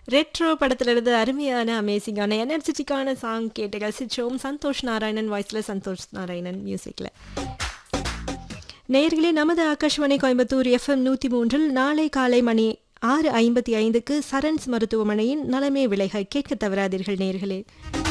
Retro படத்துல இருந்து அருமையான அமேசிங்கான எனர்ஜெட்டிக்கான சாங் கேட்டு ரசிச்சோம் சந்தோஷ் நாராயணன் வாய்ஸ்ல சந்தோஷ் நாராயணன் மியூசிக்ல நேயர்களே நமது ஆகாஷ்வாணி கோயம்புத்தூர் எஃப்எம் நூற்றி மூன்றில் நாளை காலை மணி ஆறு ஐம்பத்தி ஐந்துக்கு சரண்ஸ் மருத்துவமனையின் நலமே விளைக கேட்க தவறாதீர்கள் நேயர்களே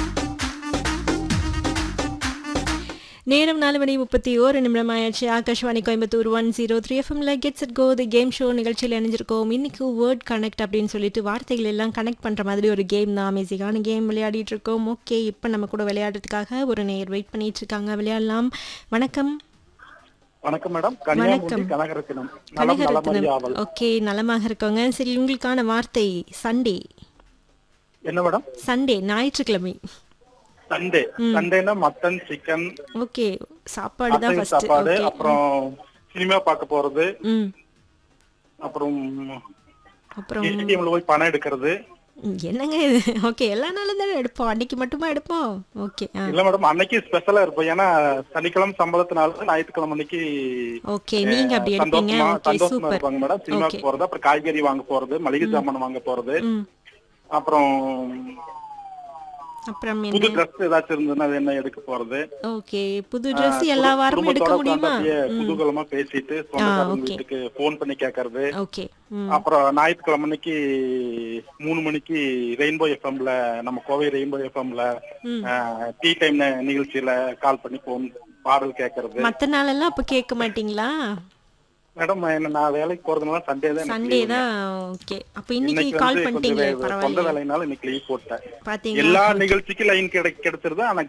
நேரம் நாலு மணி முப்பத்தி ஓரு நிமிடம் ஆயாச்சு Akashvani Coimbatore one zero three எஃப்எம்ல get set go the game show நிகழ்ச்சியில் இணைஞ்சிருக்கோம் இன்னைக்கு வேர்ட் கனெக்ட் அப்படின்னு சொல்லிட்டு வார்த்தைகள் எல்லாம் கனெக்ட் பண்ணுற மாதிரி ஒரு கேம் தான் அமேசிங்கான கேம் விளையாடிட்டு இருக்கோம் ஓகே இப்போ நம்ம கூட விளையாடுறதுக்காக ஒரு நேர் வெயிட் பண்ணிட்டு இருக்காங்க விளையாடலாம் வணக்கம் வணக்கம் மேடம் கன்னியாகுமரி கனகரத்தினம் நலம் நலமறி ஆவல் ஓகே நலமாக இருக்கோங்க சரி உங்களுக்கான வார்த்தை சண்டே என்ன மேடம் சண்டே ஞாயிற்றுக்கிழமை சண்டே சண்டேனா மட்டன் சிக்கன் ஓகே சாப்பாடு தான் அசைவ ஃபர்ஸ்ட் சாப்பாடு ஓகே அப்புறம் சினிமா பார்க்க போறது ம் அப்புறம் அப்புறம் ஏடிஎம்ல போய் பணம் எடுக்கிறது ம், என்னங்க இது ஓகே எல்லா நாளும் தானே எடுப்போம் அன்னைக்கு மட்டுமா எடுப்போம் ஓகே ஆ இல்ல மேடம் அன்னைக்கு ஸ்பெஷலா இருப்போம் ஏன்னா சனிக்கிழமை சம்பளத்தினால ஞாயிற்றுக்கிழமை அன்னைக்கு ஓகே நீங்க அப்படி எடுப்பீங்க சந்தோஷமா ஓகே சந்தோஷமா சூப்பர் இருப்பாங்க மேடம் சினிமாக்கு போறது அப்புறம் காய்கறி வாங்க போறது மளிகை சாமான் வாங்க போறது ம் அப்புறம் அப்புறம் புது என்ன ட்ரெஸ் ஏதாச்சும் இருந்ததுன்னா அது என்ன எடுக்க போறது ஓகே புது Dress எல்லா வாரமும் எடுக்க குடும்பத்தோட முடியுமா உட்கார்ந்து அப்படியே குதூகலமா பேசிட்டு சொந்தக்காரங்க வீட்டுக்கு போன் பண்ணி கேக்குறது ஓகே ம் அப்புறம் ஞாயிற்றுக்கிழமை அன்னைக்கு மூணு மணிக்கு ரெயின்போ எஃப்எம்ல நம்ம கோவை ரெயின்போ எஃப்எம்ல ம். டீ டைம் நிகழ்ச்சியில கால் பண்ணி போன் பாடல் கேக்குறது மத்த நாளெல்லாம் அப்ப கேட்க மாட்டீங்களா மேடம் என்ன நான் வேலைக்கு போறதுனால சண்டே தான் எனக்கு சண்டே leave. தான் ஓகே அப்ப இன்னைக்கு இன்னைக்கு கால் வந்து கொஞ்சம் பண்ணிட்டீங்களே வே- சொந்த பரவாயில்ல வேலைனால இன்னைக்கு லீவ் போட்டேன் பாத்தீங்களா எல்லா நிகழ்ச்சிக்கும் லைன் கிடை கிடைச்சிருது ஆனா